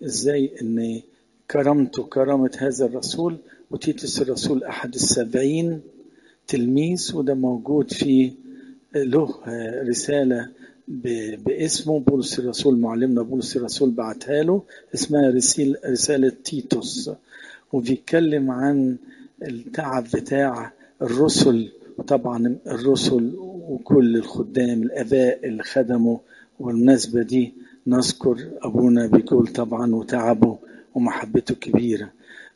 ازاي ان كرامته كرامة هذا الرسول وتيتس الرسول أحد السبعين تلميذ وده موجود في له رسالة باسمه بولس الرسول معلمنا بولس الرسول بعتها له اسمها رسالة تيتوس وبيتكلم عن التعب بتاع الرسل وطبعا الرسل وكل الخدام الآباء اللي خدموا والمناسبة دي نذكر أبونا بيقول طبعا وتعبه ومحبته كبيرة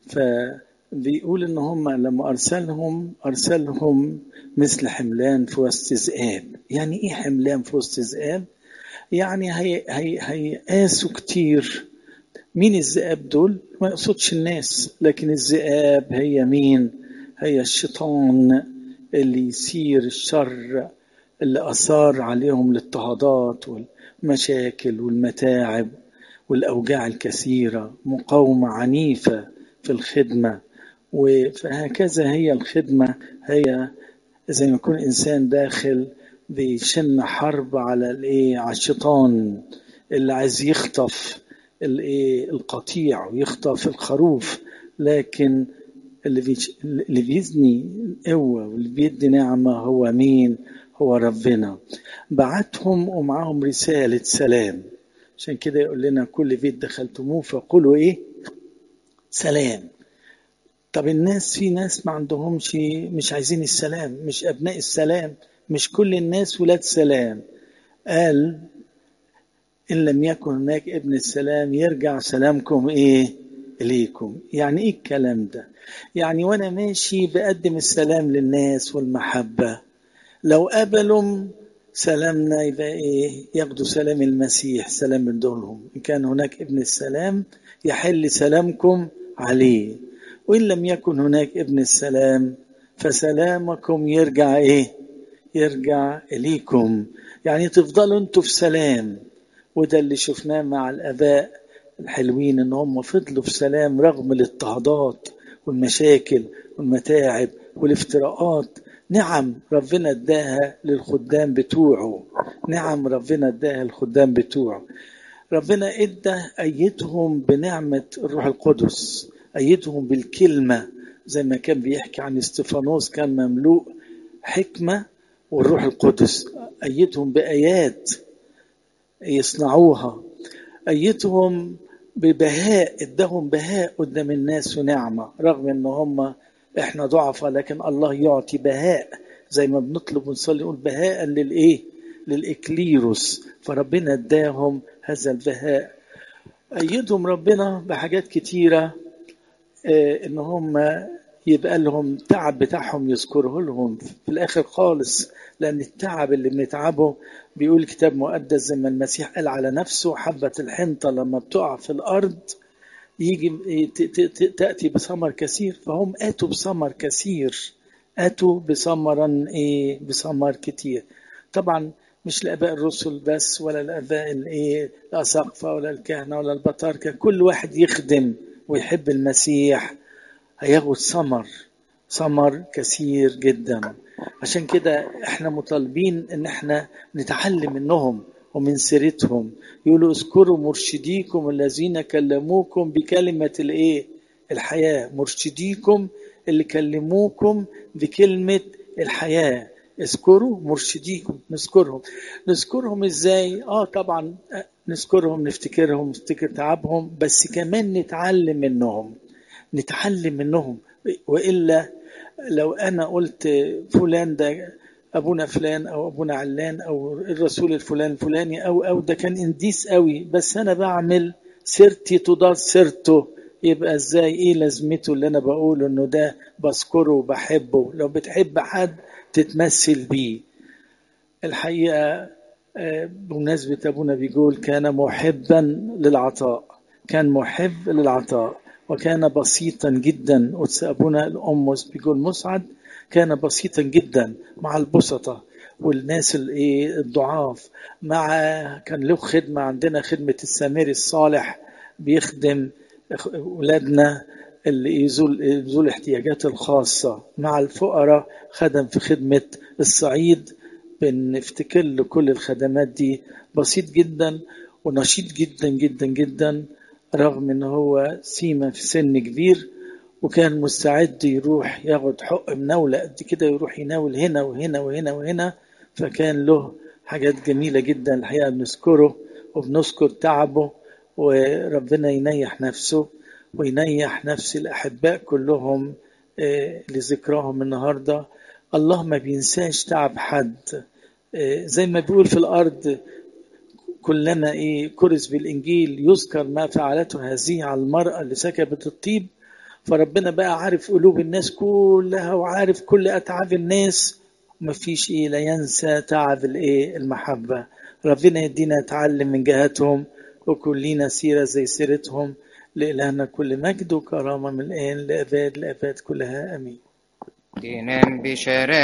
فبيقول إن هم لما أرسلهم أرسلهم مثل حملان في وسط ذئاب يعني إيه حملان في وسط ذئاب؟ يعني هي هي هيقاسوا كتير مين الذئاب دول؟ ما يقصدش الناس لكن الذئاب هي مين؟ هي الشيطان اللي يثير الشر اللي أثار عليهم الاضطهادات والمشاكل والمتاعب والأوجاع الكثيرة مقاومة عنيفة في الخدمة فهكذا هي الخدمة هي زي ما يكون إنسان داخل بيشن حرب على الإيه على الشيطان اللي عايز يخطف الإيه القطيع ويخطف الخروف لكن اللي بيش... اللي بيزني قوة واللي بيدي نعمة هو مين؟ هو ربنا بعتهم ومعاهم رسالة سلام عشان كده يقول لنا كل بيت دخلتموه فقولوا ايه؟ سلام طب الناس في ناس ما عندهمش مش عايزين السلام مش ابناء السلام مش كل الناس ولاد سلام قال ان لم يكن هناك ابن السلام يرجع سلامكم ايه اليكم يعني ايه الكلام ده يعني وانا ماشي بقدم السلام للناس والمحبه لو قبلوا سلامنا يبقى ايه ياخدوا سلام المسيح سلام من دونهم ان كان هناك ابن السلام يحل سلامكم عليه وان لم يكن هناك ابن السلام فسلامكم يرجع ايه يرجع اليكم يعني تفضلوا انتوا في سلام وده اللي شفناه مع الاباء الحلوين ان هم فضلوا في سلام رغم الاضطهادات والمشاكل والمتاعب والافتراءات نعم ربنا اداها للخدام بتوعه نعم ربنا اداها للخدام بتوعه ربنا ادى ايدهم بنعمه الروح القدس ايدهم بالكلمه زي ما كان بيحكي عن استفانوس كان مملوء حكمه والروح القدس ايدهم بايات يصنعوها ايدهم ببهاء ادهم بهاء قدام الناس ونعمه رغم ان هم احنا ضعفاء لكن الله يعطي بهاء زي ما بنطلب ونصلي نقول بهاء للايه للاكليروس فربنا اداهم هذا البهاء ايدهم ربنا بحاجات كتيره اه ان هم يبقى لهم تعب بتاعهم يذكره لهم في الاخر خالص لان التعب اللي بنتعبه بيقول الكتاب مقدس زي ما المسيح قال على نفسه حبه الحنطه لما بتقع في الارض يجي تأتي بثمر كثير فهم آتوا بثمر كثير آتوا بثمرا إيه بثمر كتير طبعا مش لآباء الرسل بس ولا الآباء الإيه الأساقفة ولا الكهنة ولا البطاركة كل واحد يخدم ويحب المسيح هياخد ثمر ثمر كثير جدا عشان كده احنا مطالبين ان احنا نتعلم منهم ومن سيرتهم يقولوا اذكروا مرشديكم الذين كلموكم بكلمة الايه الحياة مرشديكم اللي كلموكم بكلمة الحياة اذكروا مرشديكم نذكرهم نذكرهم ازاي اه طبعا نذكرهم نفتكرهم نفتكر تعبهم بس كمان نتعلم منهم نتعلم منهم والا لو انا قلت فلان ده ابونا فلان او ابونا علان او الرسول الفلان الفلاني او او ده كان انديس قوي بس انا بعمل سيرتي تضاد سيرته يبقى ازاي ايه لازمته اللي انا بقوله انه ده بذكره وبحبه لو بتحب حد تتمثل بيه الحقيقه بمناسبه ابونا بيقول كان محبا للعطاء كان محب للعطاء وكان بسيطا جدا قدس ابونا الامس بيقول مسعد كان بسيطا جدا مع البسطة والناس الايه الضعاف مع كان له خدمة عندنا خدمة السامري الصالح بيخدم أولادنا اللي يزول يزول الاحتياجات الخاصة مع الفقراء خدم في خدمة الصعيد بنفتكر له كل الخدمات دي بسيط جدا ونشيط جدا جدا جدا رغم ان هو سيما في سن كبير وكان مستعد يروح ياخد حق مناولة قد كده يروح يناول هنا وهنا وهنا وهنا فكان له حاجات جميلة جدا الحقيقة بنذكره وبنذكر تعبه وربنا ينيح نفسه وينيح نفس الأحباء كلهم لذكراهم النهاردة الله ما بينساش تعب حد زي ما بيقول في الأرض كلنا إيه كرز بالإنجيل يذكر ما فعلته هذه على المرأة اللي سكبت الطيب فربنا بقى عارف قلوب الناس كلها وعارف كل أتعاب الناس مفيش إيه لا ينسى تعب الإيه المحبة ربنا يدينا نتعلم من جهتهم وكلنا سيرة زي سيرتهم لإلهنا كل مجد وكرامة من الآن لأباد لأباد كلها أمين دينا بشرى